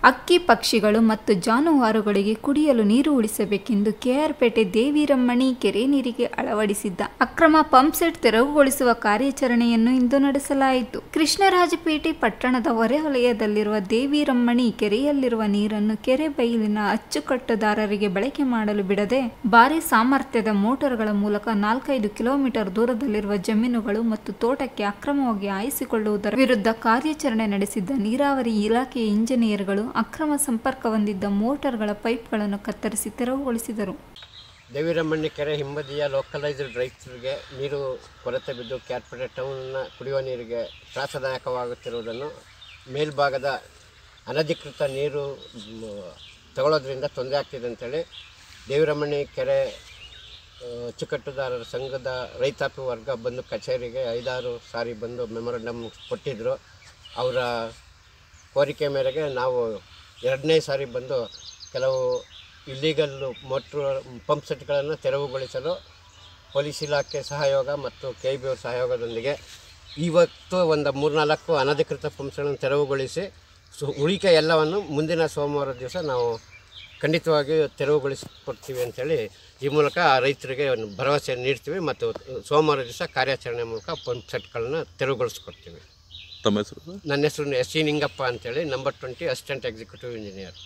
ಅಕ್ಕಿ ಪಕ್ಷಿಗಳು ಮತ್ತು ಜಾನುವಾರುಗಳಿಗೆ ಕುಡಿಯಲು ನೀರು ಉಳಿಸಬೇಕೆಂದು ಕೆಆರ್ಪೇಟೆ ದೇವಿರಮ್ಮಣಿ ಕೆರೆ ನೀರಿಗೆ ಅಳವಡಿಸಿದ್ದ ಅಕ್ರಮ ಪಂಪ್ಸೆಟ್ ತೆರವುಗೊಳಿಸುವ ಕಾರ್ಯಾಚರಣೆಯನ್ನು ಇಂದು ನಡೆಸಲಾಯಿತು ಕೃಷ್ಣರಾಜಪೇಟೆ ಪಟ್ಟಣದ ಹೊರವಲಯದಲ್ಲಿರುವ ದೇವಿರಮ್ಮಣಿ ಕೆರೆಯಲ್ಲಿರುವ ನೀರನ್ನು ಕೆರೆ ಬೈಲಿನ ಅಚ್ಚುಕಟ್ಟುದಾರರಿಗೆ ಬಳಕೆ ಮಾಡಲು ಬಿಡದೆ ಭಾರಿ ಸಾಮರ್ಥ್ಯದ ಮೋಟಾರ್ಗಳ ಮೂಲಕ ನಾಲ್ಕೈದು ಕಿಲೋಮೀಟರ್ ದೂರದಲ್ಲಿರುವ ಜಮೀನುಗಳು ಮತ್ತು ತೋಟಕ್ಕೆ ಅಕ್ರಮವಾಗಿ ಹಾಯಿಸಿಕೊಳ್ಳುವುದರ ವಿರುದ್ಧ ಕಾರ್ಯಾಚರಣೆ ನಡೆಸಿದ್ದ ನೀರಾವರಿ ಇಲಾಖೆಯ ಇಂಜಿನಿಯರ್ಗಳು ಅಕ್ರಮ ಸಂಪರ್ಕ ಹೊಂದಿದ್ದ ಮೋಟಾರ್ಗಳ ಪೈಪ್ಗಳನ್ನು ಕತ್ತರಿಸಿ ತೆರವುಗೊಳಿಸಿದರು ದೇವಿರಮ್ಮಣ್ಣಿ ಕೆರೆ ಹಿಂಬದಿಯ ಲೋಕಲೈಸ್ಡ್ ರೈತರಿಗೆ ನೀರು ಕೊರತೆ ಬಿದ್ದು ಕ್ಯಾರ್ಪೇಟೆ ಟೌನ್ನ ಕುಡಿಯುವ ನೀರಿಗೆ ತ್ರಾಸದಾಯಕವಾಗುತ್ತಿರುವುದನ್ನು ಮೇಲ್ಭಾಗದ ಅನಧಿಕೃತ ನೀರು ಮ್, ತಗೊಳ್ಳೋದ್ರಿಂದ ತೊಂದರೆ ಆಗ್ತಿದೆ ಅಂತೇಳಿ ದೇವಿರಮ್ಮಣ್ಣಿ ಕೆರೆ ಆ, ಅಚ್ಚುಕಟ್ಟುದಾರರ ಸಂಘದ ರೈತಾಪಿ ವರ್ಗ ಬಂದು ಕಚೇರಿಗೆ ಐದಾರು ಸಾರಿ ಬಂದು ಮೆಮೊರಂಡಮ್ ಕೊಟ್ಟಿದ್ದರು ಅವರ ಕೋರಿಕೆ ಮೇರೆಗೆ ನಾವು ಎರಡನೇ ಸಾರಿ ಬಂದು ಕೆಲವು ಇಲ್ಲೀಗಲ್ ಮೋಟ್ರು ಪಂಪ್ ಸೆಟ್ಗಳನ್ನು ತೆರವುಗೊಳಿಸಲು ಪೊಲೀಸ್ ಇಲಾಖೆ ಸಹಯೋಗ ಮತ್ತು ಕೆ ಬಿ ಅವ್ರ ಸಹಯೋಗದೊಂದಿಗೆ ಇವತ್ತು ಒಂದು ಮೂರ್ನಾಲ್ಕು ಅನಧಿಕೃತ ಪಂಪ್ಸ್ಗಳನ್ನು ತೆರವುಗೊಳಿಸಿ ಸು ಉಳಿಕೆ ಎಲ್ಲವನ್ನು ಮುಂದಿನ ಸೋಮವಾರ ದಿವಸ ನಾವು ಖಂಡಿತವಾಗಿ ತೆರವುಗೊಳಿಸಿಕೊಡ್ತೀವಿ ಅಂತೇಳಿ ಈ ಮೂಲಕ ರೈತರಿಗೆ ಒಂದು ಭರವಸೆ ನೀಡ್ತೀವಿ ಮತ್ತು ಸೋಮವಾರ ದಿವಸ ಕಾರ್ಯಾಚರಣೆ ಮೂಲಕ ಪಂಪ್ ಸೆಟ್ಗಳನ್ನ ತೆರವುಗೊಳಿಸ್ಕೊಡ್ತೀವಿ ತಮ್ಮ ಹೆಸರು ಸರ್? ನನ್ನ ಹೆಸರು ಎಸ್ ಸಿ ನಿಂಗಪ್ಪ ಅಂತೇಳಿ number twenty assistant executive engineer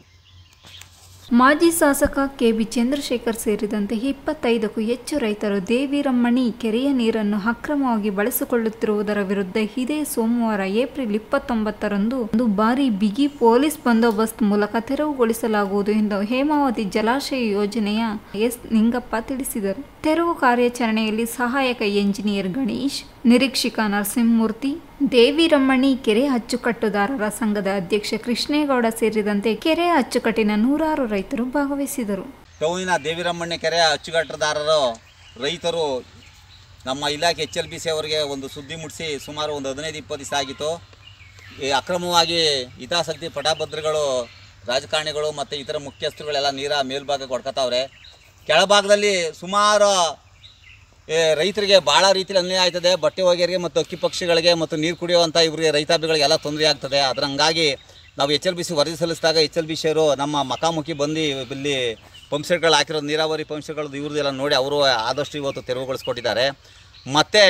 ಮಾಜಿ ಶಾಸಕ ಕೆಬಿ ಚಂದ್ರಶೇಖರ್ ಸೇರಿದಂತೆ ಇಪ್ಪತ್ತೈದಕ್ಕೂ ಹೆಚ್ಚು ರೈತರು ದೇವಿರಮ್ಮಣಿ ಕೆರೆಯ ನೀರನ್ನು ಅಕ್ರಮವಾಗಿ ಬಳಸಿಕೊಳ್ಳುತ್ತಿರುವುದರ ವಿರುದ್ಧ ಇದೇ ಸೋಮವಾರ ಏಪ್ರಿಲ್ ಇಪ್ಪತ್ತೊಂಬತ್ತರಂದು ಒಂದು ಬಾರಿ ಬಿಗಿ ಪೊಲೀಸ್ ಬಂದೋಬಸ್ತ್ ಮೂಲಕ ತೆರವುಗೊಳಿಸಲಾಗುವುದು ಎಂದು ಹೇಮಾವತಿ ಜಲಾಶಯ ಯೋಜನೆಯ ಎಸ್ ನಿಂಗಪ್ಪ ತಿಳಿಸಿದರು ತೆರವು ಕಾರ್ಯಾಚರಣೆಯಲ್ಲಿ ಸಹಾಯಕ ಎಂಜಿನಿಯರ್ ಗಣೇಶ್ ನಿರೀಕ್ಷಕ ನರಸಿಂಹಮೂರ್ತಿ ದೇವಿರಮ್ಮಣಿ ಕೆರೆ ಅಚ್ಚುಕಟ್ಟುದಾರರ ಸಂಘದ ಅಧ್ಯಕ್ಷ ಕೃಷ್ಣೇಗೌಡ ಸೇರಿದಂತೆ ಕೆರೆ ಅಚ್ಚುಕಟ್ಟಿನ ನೂರಾರು ರೈತರು ಭಾಗವಹಿಸಿದರು ಟೌನಿನ ದೇವಿರಮ್ಮಣ್ಣ ಕೆರೆಯ ಅಚ್ಚುಕಟ್ಟುದಾರರು ರೈತರು ನಮ್ಮ ಇಲಾಖೆ ಎಚ್ ಎಲ್ ಬಿ ಸಿ ಅವರಿಗೆ ಒಂದು ಸುದ್ದಿ ಮುಟ್ಟಿಸಿ ಸುಮಾರು ಒಂದು ಹದಿನೈದು ಇಪ್ಪತ್ತು ದಿವಸ ಆಗಿತ್ತು ಈ ಅಕ್ರಮವಾಗಿ ಹಿತಾಸಕ್ತಿ ಪಟಾಭದ್ರಗಳು ರಾಜಕಾರಣಿಗಳು ಮತ್ತು ಇತರ ಮುಖ್ಯಸ್ಥರುಗಳೆಲ್ಲ ನೀರ ಮೇಲ್ಭಾಗಕ್ಕೆ ಹೊಡ್ಕೊತಾವ್ರೆ ಕೆಳಭಾಗದಲ್ಲಿ ಸುಮಾರು ಏ, ರೈತರಿಗೆ ಭಾಳ ರೀತಿಯಲ್ಲಿ ಅನ್ಯಾಯ ಆಯ್ತದೆ ಬಟ್ಟೆ ಒಗೆಯರಿಗೆ ಮತ್ತು ಅಕ್ಕಿ ಪಕ್ಷಿಗಳಿಗೆ ಮತ್ತು ನೀರು ಕುಡಿಯುವಂಥ ಇವರಿಗೆ ರೈತಾಭಿಗಳಿಗೆಲ್ಲ ತೊಂದರೆ ಆಗ್ತದೆ ಅದರ ಹಂಗಾಗಿ ನಾವು ಎಚ್ ಎಲ್ ಬಿ ಸಿ ವರದಿ ಸಲ್ಲಿಸಿದಾಗ ಎಚ್ ಎಲ್ ಬಿ ಸಿ ಅವರು ನಮ್ಮ ಮಖಾಮುಖಿ ಬಂದು ಇಲ್ಲಿ ಪಂಪ್ಸೆಟ್ಗಳು ಹಾಕಿರೋ ನೀರಾವರಿ ಪಂಪ್ಸೆಟ್ಗಳದ್ದು ಇವ್ರದ್ದೆಲ್ಲ ನೋಡಿ ಅವರು ಆದಷ್ಟು ಇವತ್ತು ತೆರವುಗೊಳಿಸ್ಕೊಟ್ಟಿದ್ದಾರೆ ಮತ್ತು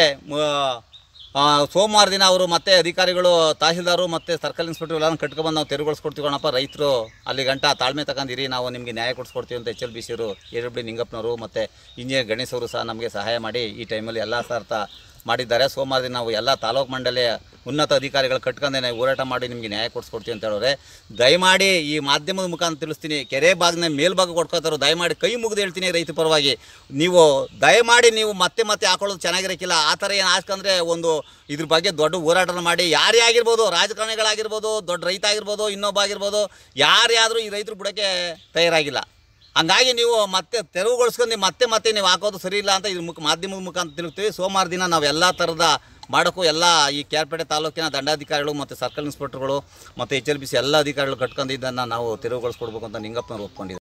ಆ, ಸೋಮವಾರ ದಿನ ಅವರು ಮತ್ತೆ ಅಧಿಕಾರಿಗಳು ತಹಸೀಲ್ದಾರು ಮತ್ತು ಸರ್ಕಲ್ ಇನ್ಸ್ಪೆಕ್ಟರ್ ಎಲ್ಲ ಕಟ್ಕೊಬಂದು ನಾವು ತೆರವುಗೊಳಿಸ್ಕೊಡ್ತೀವಿ ಕಣಪ್ಪ ರೈತರು ಅಲ್ಲಿ ಗಂಟ ತಾಳ್ಮೆ ತಗೊಂಡಿರಿ ನಾವು ನಿಮಗೆ ನ್ಯಾಯ ಕೊಡಿಸ್ಕೊಡ್ತೀವಿ ಅಂತ ಎಚ್ ಎಲ್ ಬಿ ಸಿ ಅವರು ಎ ಡಬ್ಲ್ಯೂ ನಿಂಗಪ್ಪನವರು ಮತ್ತು ಇಂಜಿನಿಯರ್ ಗಣೇಶ್ ಅವರು ಸಹ ನಮಗೆ ಸಹಾಯ ಮಾಡಿ ಈ ಟೈಮಲ್ಲಿ ಎಲ್ಲ ಸಾರ್ಥ ಮಾಡಿದ್ದಾರೆ ಸೋಮವಾರ ದಿನ ನಾವು ಎಲ್ಲ ತಾಲೂಕು ಮಂಡಳಿಯ ಉನ್ನತ ಅಧಿಕಾರಿಗಳು ಕಟ್ಕೊಂಡೇನೆ ಹೋರಾಟ ಮಾಡಿ ನಿಮಗೆ ನ್ಯಾಯ ಕೊಡಿಸ್ಕೊಡ್ತೀವಿ ಅಂತ ಹೇಳೋರೆ ದಯಮಾಡಿ ಈ ಮಾಧ್ಯಮದ ಮುಖಾಂತರ ತಿಳಿಸ್ತೀನಿ ಕೆರೆ ಭಾಗನ ಮೇಲ್ಭಾಗ ಕೊಡ್ಕೋತಾರೋ ದಯಮಾಡಿ ಕೈ ಮುಗಿದು ಹೇಳ್ತೀನಿ ರೈತ ಪರವಾಗಿ ನೀವು ದಯಮಾಡಿ ನೀವು ಮತ್ತೆ ಮತ್ತೆ ಹಾಕೊಳ್ಳೋದು ಚೆನ್ನಾಗಿರಕ್ಕಿಲ್ಲ ಆ ಥರ ಏನು ಹಾಸ್ಕಂದ್ರೆ ಒಂದು ಇದ್ರ ಬಗ್ಗೆ ದೊಡ್ಡ ಹೋರಾಟನ ಮಾಡಿ ಯಾರೇ ಆಗಿರ್ಬೋದು ರಾಜಕಾರಣಿಗಳಾಗಿರ್ಬೋದು ದೊಡ್ಡ ರೈತ ಆಗಿರ್ಬೋದು ಇನ್ನೊಬ್ಬ ಆಗಿರ್ಬೋದು ಯಾರೇ ಆದರೂ ಈ ರೈತರು ಬಿಡೋಕ್ಕೆ ತಯಾರಾಗಿಲ್ಲ ಹಂಗಾಗಿ ನೀವು ಮತ್ತೆ ತೆರವುಗೊಳಿಸ್ಕೊಂಡು ಮತ್ತೆ ಮತ್ತೆ ನೀವು ಹಾಕೋದು ಸರಿ ಇಲ್ಲ ಅಂತ ಇದ್ರ ಮುಖ ಮಾಧ್ಯಮದ ಮುಖಾಂತರ ತಿಳ್ತೀವಿ ಸೋಮವಾರ ದಿನ ನಾವು ಎಲ್ಲ ಥರದ ಮಾಡೋಕ್ಕೂ ಎಲ್ಲ ಈ ಕ್ಯಾರ್ಪೇಟೆ ತಾಲೂಕಿನ ದಂಡಾಧಿಕಾರಿಗಳು ಮತ್ತು ಸರ್ಕಲ್ ಇನ್ಸ್ಪೆಕ್ಟರ್ಗಳು ಮತ್ತು ಎಚ್ ಎಲ್ ಬಿ ಸಿ ಎಲ್ಲ ಅಧಿಕಾರಿಗಳು ಕಟ್ಕೊಂಡಿದ್ದನ್ನು ನಾವು ತೆರವುಗೊಳಿಸ್ಕೊಡ್ಬೇಕು ಅಂತ ನಿಂಗಪ್ಪನವ್ರು ಒಪ್ಕೊಂಡಿದ್ದಾರೆ